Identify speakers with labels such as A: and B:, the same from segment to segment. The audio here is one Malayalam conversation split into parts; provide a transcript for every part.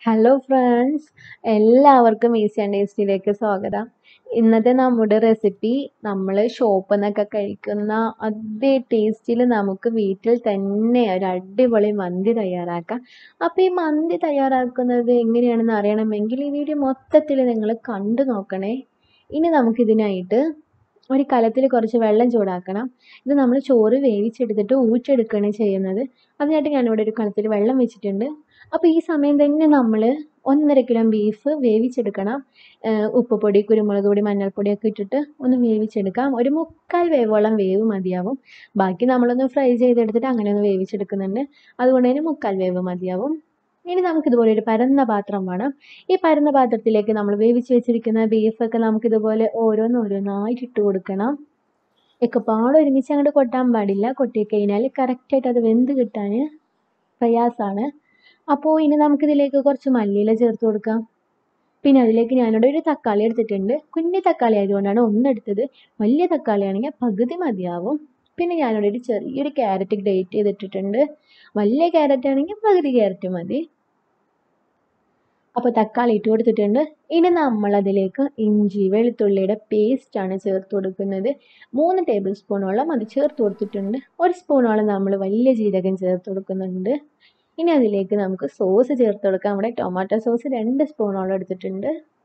A: ഹലോ ഫ്രണ്ട്സ് എല്ലാവർക്കും ഈസി ആൻഡ് ടേസ്റ്റിയിലേക്ക് സ്വാഗതം ഇന്നത്തെ നമ്മുടെ റെസിപ്പി നമ്മൾ ഷോപ്പിൽ നിന്നൊക്കെ കഴിക്കുന്ന അതേ ടേസ്റ്റിൽ നമുക്ക് വീട്ടിൽ തന്നെ ഒരു അടിപൊളി മന്തി തയ്യാറാക്കാം അപ്പോൾ ഈ മന്തി തയ്യാറാക്കുന്നത് എങ്ങനെയാണെന്ന് അറിയണമെങ്കിൽ ഈ വീഡിയോ മൊത്തത്തിൽ നിങ്ങൾ കണ്ടു നോക്കണേ ഇനി നമുക്കിതിനായിട്ട് ഒരു കലത്തിൽ കുറച്ച് വെള്ളം ചൂടാക്കണം ഇത് നമ്മൾ ചോറ് വേവിച്ചെടുത്തിട്ട് ഊറ്റെടുക്കുകയാണ് ചെയ്യുന്നത് അതിനായിട്ട് ഞാനിവിടെ ഒരു കലത്തിൽ വെള്ളം വെച്ചിട്ടുണ്ട് അപ്പോൾ ഈ സമയം തന്നെ നമ്മൾ ഒന്നര കിലോ ബീഫ് വേവിച്ചെടുക്കണം ഉപ്പുപൊടി കുരുമുളക് പൊടി മഞ്ഞൾപ്പൊടിയൊക്കെ ഇട്ടിട്ട് ഒന്ന് വേവിച്ചെടുക്കാം ഒരു മുക്കാൽ വേവോളം വേവ് മതിയാവും ബാക്കി നമ്മളൊന്ന് ഫ്രൈ ചെയ്തെടുത്തിട്ട് അങ്ങനെ ഒന്ന് വേവിച്ചെടുക്കുന്നുണ്ട് അതുകൊണ്ട് തന്നെ മുക്കാൽ വേവ് മതിയാവും ഇനി നമുക്കിതുപോലെ ഒരു പരന്ന പാത്രം വേണം ഈ പരന്ന പാത്രത്തിലേക്ക് നമ്മൾ വേവിച്ച് വെച്ചിരിക്കുന്ന ബീഫൊക്കെ നമുക്കിതുപോലെ ഓരോന്നോരോന്നായിട്ട് ഇട്ട് കൊടുക്കണം ഒക്കെ പാടെ ഒരുമിച്ച് അങ്ങോട്ട് കൊട്ടാൻ പാടില്ല കൊട്ടിക്കഴിഞ്ഞാൽ കറക്റ്റായിട്ട് അത് വെന്ത് കിട്ടാൻ പ്രയാസമാണ് അപ്പോൾ ഇനി നമുക്കിതിലേക്ക് കുറച്ച് മല്ലിയില ചേർത്ത് കൊടുക്കാം പിന്നെ അതിലേക്ക് ഞാനിവിടെ ഒരു തക്കാളി എടുത്തിട്ടുണ്ട് കുഞ്ഞു തക്കാളി ആയതുകൊണ്ടാണ് ഒന്നെടുത്തത് വലിയ തക്കാളി ആണെങ്കിൽ പകുതി മതിയാവും പിന്നെ ഞാനിവിടെ ഒരു ചെറിയൊരു ക്യാരറ്റ് ഗ്രേറ്റ് ചെയ്തിട്ടിട്ടുണ്ട് വലിയ ക്യാരറ്റ് ആണെങ്കിൽ പകുതി ക്യാരറ്റ് മതി അപ്പോൾ തക്കാളി ഇട്ട് കൊടുത്തിട്ടുണ്ട് ഇനി നമ്മൾ അതിലേക്ക് ഇഞ്ചി വെളുത്തുള്ളിയുടെ പേസ്റ്റാണ് ചേർത്ത് കൊടുക്കുന്നത് മൂന്ന് ടേബിൾ സ്പൂണോളം അത് ചേർത്ത് കൊടുത്തിട്ടുണ്ട് ഒരു സ്പൂണോളം നമ്മൾ വലിയ ജീരകം ചേർത്ത് കൊടുക്കുന്നുണ്ട് ഇനി അതിലേക്ക് നമുക്ക് സോസ് ചേർത്ത് കൊടുക്കാം ഇവിടെ ടൊമാറ്റോ സോസ് രണ്ട് സ്പൂണോളം എടുത്തിട്ടുണ്ട്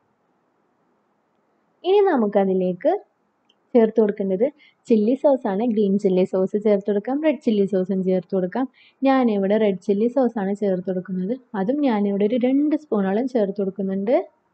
A: ഇനി നമുക്കതിലേക്ക് ചേർത്ത് കൊടുക്കേണ്ടത് ചില്ലി സോസാണ് ഗ്രീൻ ചില്ലി സോസ് ചേർത്ത് കൊടുക്കാം റെഡ് ചില്ലി സോസും ചേർത്ത് കൊടുക്കാം ഞാനിവിടെ റെഡ് ചില്ലി സോസാണ് ചേർത്ത് കൊടുക്കുന്നത് അതും ഞാനിവിടെ ഒരു രണ്ട് സ്പൂണോളം ചേർത്ത് കൊടുക്കുന്നുണ്ട്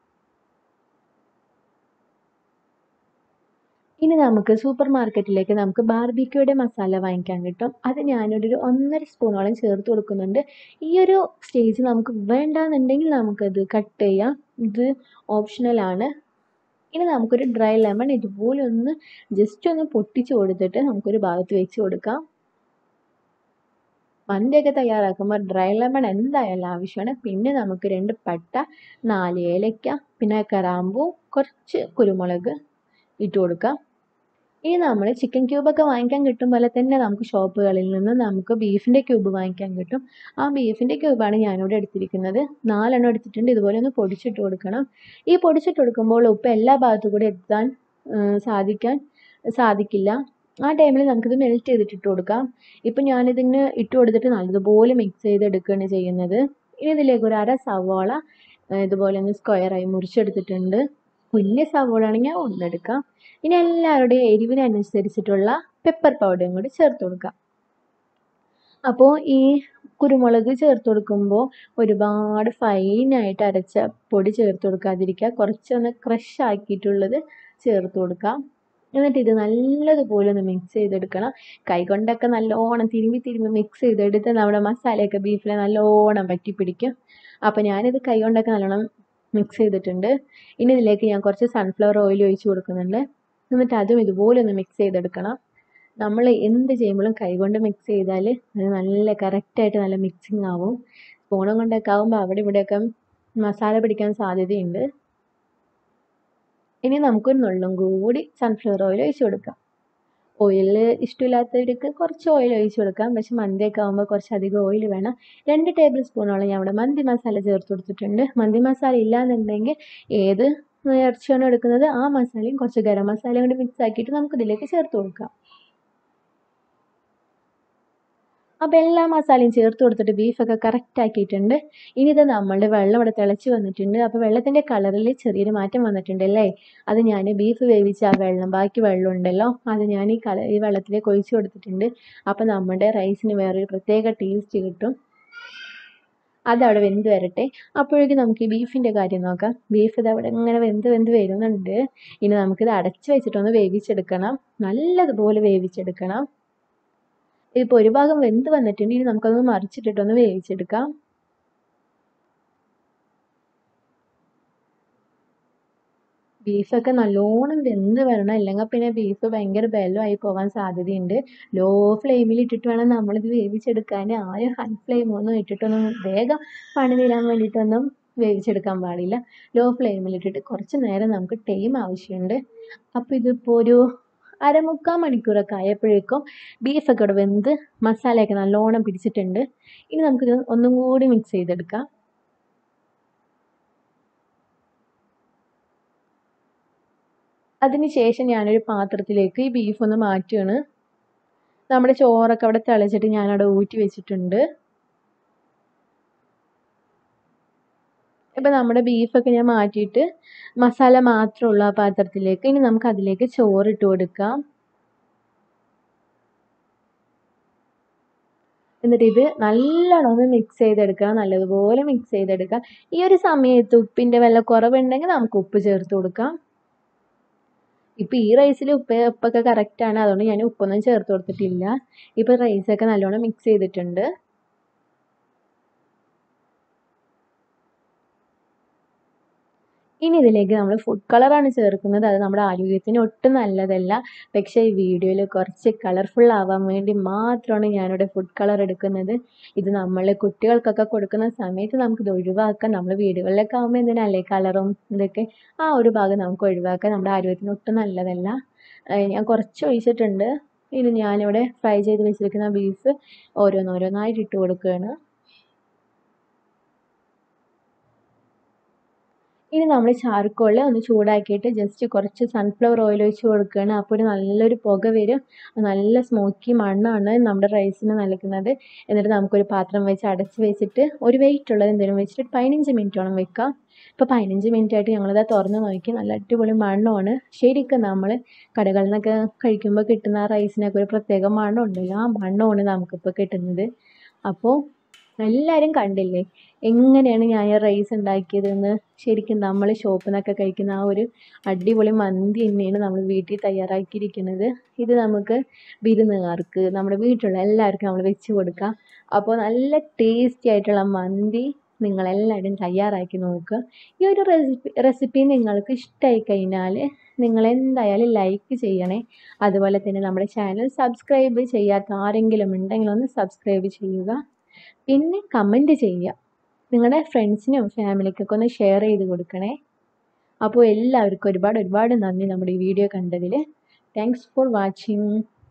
A: ഇനി നമുക്ക് സൂപ്പർ മാർക്കറ്റിലേക്ക് നമുക്ക് ബാർബിക്യൂയുടെ മസാല വാങ്ങിക്കാൻ കിട്ടും അത് ഞാനൊരു ഒന്നര സ്പൂണോളം ചേർത്ത് കൊടുക്കുന്നുണ്ട് ഈ ഒരു സ്റ്റേജ് നമുക്ക് വേണ്ടാന്നുണ്ടെങ്കിൽ നമുക്കത് കട്ട് ചെയ്യാം ഇത് ഓപ്ഷണലാണ് ഇനി നമുക്കൊരു ഡ്രൈ ലെമൺ ഇതുപോലെ ഒന്ന് ജസ്റ്റ് ഒന്ന് പൊട്ടിച്ച് കൊടുത്തിട്ട് നമുക്കൊരു ഭാഗത്ത് വെച്ച് കൊടുക്കാം മന്തിയൊക്കെ തയ്യാറാക്കുമ്പോൾ ഡ്രൈ ലെമൺ എന്തായാലും ആവശ്യമാണ് പിന്നെ നമുക്ക് രണ്ട് പട്ട നാല് ഏലക്ക പിന്നെ കറാമ്പൂ കുറച്ച് കുരുമുളക് ഇട്ട് കൊടുക്കാം ഇനി നമ്മൾ ചിക്കൻ ക്യൂബൊക്കെ വാങ്ങിക്കാൻ കിട്ടും പോലെ തന്നെ നമുക്ക് ഷോപ്പുകളിൽ നിന്ന് നമുക്ക് ബീഫിൻ്റെ ക്യൂബ് വാങ്ങിക്കാൻ കിട്ടും ആ ബീഫിൻ്റെ ക്യൂബാണ് ഞാനിവിടെ എടുത്തിരിക്കുന്നത് നാലെണ്ണം എടുത്തിട്ടുണ്ട് ഇതുപോലെ ഒന്ന് പൊടിച്ചിട്ട് കൊടുക്കണം ഈ പൊടിച്ചിട്ട് കൊടുക്കുമ്പോൾ ഉപ്പ് എല്ലാ ഭാഗത്തു കൂടി എത്താൻ സാധിക്കാൻ സാധിക്കില്ല ആ ടൈമിൽ നമുക്കിത് മെൽറ്റ് ചെയ്തിട്ട് ഇട്ട് കൊടുക്കാം ഇപ്പം ഞാനിതിന് ഇട്ട് കൊടുത്തിട്ട് നല്ലതുപോലെ മിക്സ് ചെയ്തെടുക്കുകയാണ് ചെയ്യുന്നത് ഇനി ഇതിലേക്ക് ഒരു അര സവാള ഇതുപോലെ ഒന്ന് സ്ക്വയറായി മുറിച്ചെടുത്തിട്ടുണ്ട് വലിയ സവാള ആണെങ്കിൽ ഒന്നെടുക്കാം ഇനി എല്ലാവരുടെയും എരിവിനനുസരിച്ചിട്ടുള്ള പെപ്പർ പൗഡറും കൂടി ചേർത്ത് കൊടുക്കാം അപ്പോൾ ഈ കുരുമുളക് ചേർത്ത് കൊടുക്കുമ്പോൾ ഒരുപാട് ഫൈനായിട്ട് അരച്ച പൊടി ചേർത്ത് കൊടുക്കാതിരിക്കുക കുറച്ചൊന്ന് ക്രഷ് ആക്കിയിട്ടുള്ളത് ചേർത്ത് കൊടുക്കാം എന്നിട്ട് ഇത് നല്ലതുപോലെ ഒന്ന് മിക്സ് ചെയ്തെടുക്കണം കൈകൊണ്ടൊക്കെ നല്ലോണം തിരുമ്പി തിരുമ്പി മിക്സ് ചെയ്തെടുത്ത് നമ്മുടെ മസാലയൊക്കെ ബീഫിൽ നല്ലോണം പറ്റി പിടിക്കും അപ്പോൾ ഞാനിത് കൈകൊണ്ടൊക്കെ നല്ലോണം മിക്സ് ചെയ്തിട്ടുണ്ട് ഇനി ഇതിലേക്ക് ഞാൻ കുറച്ച് സൺഫ്ലവർ ഓയിൽ ഒഴിച്ച് കൊടുക്കുന്നുണ്ട് എന്നിട്ട് അതും ഇതുപോലെ ഒന്ന് മിക്സ് ചെയ്തെടുക്കണം നമ്മൾ എന്ത് ചെയ്യുമ്പോഴും കൈകൊണ്ട് മിക്സ് ചെയ്താൽ അത് നല്ല കറക്റ്റായിട്ട് നല്ല മിക്സിങ് ആവും സ്പൂണും കൊണ്ടൊക്കെ ആകുമ്പോൾ അവിടെ ഇവിടെയൊക്കെ മസാല പിടിക്കാൻ സാധ്യതയുണ്ട് ഇനി നമുക്കൊരു നുള്ളും കൂടി സൺഫ്ലവർ ഓയിൽ ഒഴിച്ച് കൊടുക്കാം ഓയിൽ ഇഷ്ടമില്ലാത്തവർക്ക് കുറച്ച് ഓയിൽ ഒഴിച്ച് കൊടുക്കാം പക്ഷെ മന്തിയൊക്കെ ആകുമ്പോൾ കുറച്ച് അധികം ഓയിൽ വേണം രണ്ട് ടേബിൾ സ്പൂണോളം ഞാൻ ഇവിടെ മന്തി മസാല ചേർത്ത് കൊടുത്തിട്ടുണ്ട് മന്തി മസാല ഇല്ലാന്നുണ്ടെങ്കിൽ ഏത് ഇറച്ചിയാണോ എടുക്കുന്നത് ആ മസാലയും കുറച്ച് ഗരം മസാലയും കൂടി മിക്സ് ആക്കിയിട്ട് നമുക്ക് ഇതിലേക്ക് ചേർത്ത് കൊടുക്കാം അപ്പോൾ എല്ലാ മസാലയും ചേർത്ത് കൊടുത്തിട്ട് ബീഫൊക്കെ കറക്റ്റ് ആക്കിയിട്ടുണ്ട് ഇനി ഇത് നമ്മളുടെ വെള്ളം ഇവിടെ തിളച്ച് വന്നിട്ടുണ്ട് അപ്പോൾ വെള്ളത്തിൻ്റെ കളറിൽ ചെറിയൊരു മാറ്റം വന്നിട്ടുണ്ട് അല്ലേ അത് ഞാൻ ബീഫ് വേവിച്ച ആ വെള്ളം ബാക്കി വെള്ളം ഉണ്ടല്ലോ അത് ഞാൻ ഈ കള ഈ വെള്ളത്തിലേക്ക് ഒഴിച്ച് കൊടുത്തിട്ടുണ്ട് അപ്പോൾ നമ്മുടെ റൈസിന് വേറൊരു പ്രത്യേക ടേസ്റ്റ് കിട്ടും അതവിടെ വെന്ത് വരട്ടെ അപ്പോഴേക്കും നമുക്ക് ഈ ബീഫിൻ്റെ കാര്യം നോക്കാം ബീഫ് ഇത് അവിടെ ഇങ്ങനെ വെന്ത് വെന്ത് വരുന്നുണ്ട് ഇനി നമുക്കിത് അടച്ച് വെച്ചിട്ടൊന്ന് വേവിച്ചെടുക്കണം നല്ലതുപോലെ വേവിച്ചെടുക്കണം ഇതിപ്പോൾ ഒരു ഭാഗം വെന്ത് വന്നിട്ടുണ്ട് ഇനി നമുക്കൊന്ന് മറിച്ചിട്ടിട്ടൊന്ന് വേവിച്ചെടുക്കാം ബീഫൊക്കെ നല്ലോണം വെന്ത് വരണം അല്ലെങ്കിൽ പിന്നെ ബീഫ് ഭയങ്കര ബലമായി പോകാൻ സാധ്യതയുണ്ട് ലോ ഫ്ലെയിമിൽ ഇട്ടിട്ട് വേണം നമ്മളിത് വേവിച്ചെടുക്കാൻ ആരും ഹൈ ഫ്ലെയിമൊന്നും ഇട്ടിട്ടൊന്നും വേഗം പണി തീരാൻ വേണ്ടിയിട്ടൊന്നും വേവിച്ചെടുക്കാൻ പാടില്ല ലോ ഫ്ലെയിമിൽ ഇട്ടിട്ട് കുറച്ച് നേരം നമുക്ക് ടൈം ആവശ്യമുണ്ട് അപ്പോൾ ഇതിപ്പോൾ ഒരു അരമുക്കാൽ മണിക്കൂറൊക്കെ ആയപ്പോഴേക്കും ബീഫൊക്കെ ഇവിടെ വെന്ത് മസാലയൊക്കെ നല്ലോണം പിടിച്ചിട്ടുണ്ട് ഇനി നമുക്കിത് ഒന്നും കൂടി മിക്സ് ചെയ്തെടുക്കാം അതിന് ശേഷം ഞാനൊരു പാത്രത്തിലേക്ക് ഈ ബീഫ് ഒന്ന് മാറ്റുകയാണ് നമ്മുടെ ചോറൊക്കെ അവിടെ തിളച്ചിട്ട് ഞാനവിടെ ഊറ്റി വെച്ചിട്ടുണ്ട് ഇപ്പം നമ്മുടെ ബീഫൊക്കെ ഞാൻ മാറ്റിയിട്ട് മസാല മാത്രമുള്ള ആ പാത്രത്തിലേക്ക് ഇനി നമുക്ക് അതിലേക്ക് ചോറിട്ട് കൊടുക്കാം എന്നിട്ട് ഇത് നല്ലോണം ഒന്ന് മിക്സ് ചെയ്തെടുക്കണം നല്ലതുപോലെ മിക്സ് ചെയ്തെടുക്കാം ഈ ഒരു സമയത്ത് ഉപ്പിൻ്റെ വല്ല കുറവുണ്ടെങ്കിൽ നമുക്ക് ഉപ്പ് ചേർത്ത് കൊടുക്കാം ഇപ്പം ഈ റൈസിൽ ഉപ്പ് ഉപ്പൊക്കെ കറക്റ്റാണ് അതുകൊണ്ട് ഞാൻ ഉപ്പൊന്നും ചേർത്ത് കൊടുത്തിട്ടില്ല ഇപ്പം റൈസൊക്കെ നല്ലോണം മിക്സ് ചെയ്തിട്ടുണ്ട് ഇനി ഇതിലേക്ക് നമ്മൾ ഫുഡ് കളറാണ് ചേർക്കുന്നത് അത് നമ്മുടെ ആരോഗ്യത്തിന് ഒട്ടും നല്ലതല്ല പക്ഷേ ഈ വീഡിയോയിൽ കുറച്ച് കളർഫുൾ ആവാൻ വേണ്ടി മാത്രമാണ് ഞാനിവിടെ ഫുഡ് കളർ എടുക്കുന്നത് ഇത് നമ്മൾ കുട്ടികൾക്കൊക്കെ കൊടുക്കുന്ന സമയത്ത് നമുക്കിത് ഒഴിവാക്കാം നമ്മൾ വീടുകളിലൊക്കെ ആകുമ്പോൾ എന്തിനല്ലേ കളറും ഇതൊക്കെ ആ ഒരു ഭാഗം നമുക്ക് ഒഴിവാക്കാം നമ്മുടെ ആരോഗ്യത്തിന് ഒട്ടും നല്ലതല്ല ഞാൻ കുറച്ച് ഒഴിച്ചിട്ടുണ്ട് ഇനി ഞാനിവിടെ ഫ്രൈ ചെയ്ത് വെച്ചിരിക്കുന്ന ബീഫ് ഓരോന്നോരോന്നായിട്ട് ഇട്ട് കൊടുക്കുകയാണ് ഇനി നമ്മൾ ചാർക്കോളിൽ ഒന്ന് ചൂടാക്കിയിട്ട് ജസ്റ്റ് കുറച്ച് സൺഫ്ലവർ ഓയിൽ ഒഴിച്ച് കൊടുക്കുകയാണ് അപ്പോൾ ഒരു നല്ലൊരു പുക വരും നല്ല സ്മോക്കി മണ്ണാണ് നമ്മുടെ റൈസിന് നൽകുന്നത് എന്നിട്ട് നമുക്കൊരു പാത്രം വെച്ച് അടച്ച് വെച്ചിട്ട് ഒരു വെയിറ്റ് ഉള്ളത് എന്തെങ്കിലും വെച്ചിട്ട് പതിനഞ്ച് മിനിറ്റോളം വെക്കാം ഇപ്പോൾ പതിനഞ്ച് മിനിറ്റ് ആയിട്ട് ഞങ്ങളിത് തുറന്ന് നോക്കി നല്ല അടിപൊളി മണ്ണമാണ് ശരിക്കും നമ്മൾ കടകളിൽ നിന്നൊക്കെ കഴിക്കുമ്പോൾ കിട്ടുന്ന ആ റൈസിനൊക്കെ ഒരു പ്രത്യേക മണ്ണമുണ്ടല്ലോ ആ മണ്ണമാണ് നമുക്കിപ്പോൾ കിട്ടുന്നത് അപ്പോൾ എല്ലാവരും കണ്ടില്ലേ എങ്ങനെയാണ് ഞാൻ ഈ റൈസ് ഉണ്ടാക്കിയതെന്ന് ശരിക്കും നമ്മൾ ഷോപ്പിൽ നിന്നൊക്കെ കഴിക്കുന്ന ആ ഒരു അടിപൊളി മന്തി തന്നെയാണ് നമ്മൾ വീട്ടിൽ തയ്യാറാക്കിയിരിക്കുന്നത് ഇത് നമുക്ക് വിരുന്നുകാർക്ക് നമ്മുടെ വീട്ടിലുള്ള എല്ലാവർക്കും നമ്മൾ വെച്ച് കൊടുക്കാം അപ്പോൾ നല്ല ടേസ്റ്റി ആയിട്ടുള്ള മന്തി നിങ്ങളെല്ലാവരും തയ്യാറാക്കി നോക്കുക ഈ ഒരു റെസിപ്പി റെസിപ്പി നിങ്ങൾക്ക് ഇഷ്ടമായി കഴിഞ്ഞാൽ നിങ്ങൾ എന്തായാലും ലൈക്ക് ചെയ്യണേ അതുപോലെ തന്നെ നമ്മുടെ ചാനൽ സബ്സ്ക്രൈബ് ചെയ്യാത്ത ആരെങ്കിലും ഉണ്ടെങ്കിൽ ഒന്ന് സബ്സ്ക്രൈബ് ചെയ്യുക പിന്നെ കമൻറ്റ് ചെയ്യുക നിങ്ങളുടെ ഫ്രണ്ട്സിനും ഫാമിലിക്കൊക്കെ ഒന്ന് ഷെയർ ചെയ്ത് കൊടുക്കണേ അപ്പോൾ എല്ലാവർക്കും ഒരുപാട് ഒരുപാട് നന്ദി നമ്മുടെ ഈ വീഡിയോ കണ്ടതിൽ താങ്ക്സ് ഫോർ വാച്ചിങ്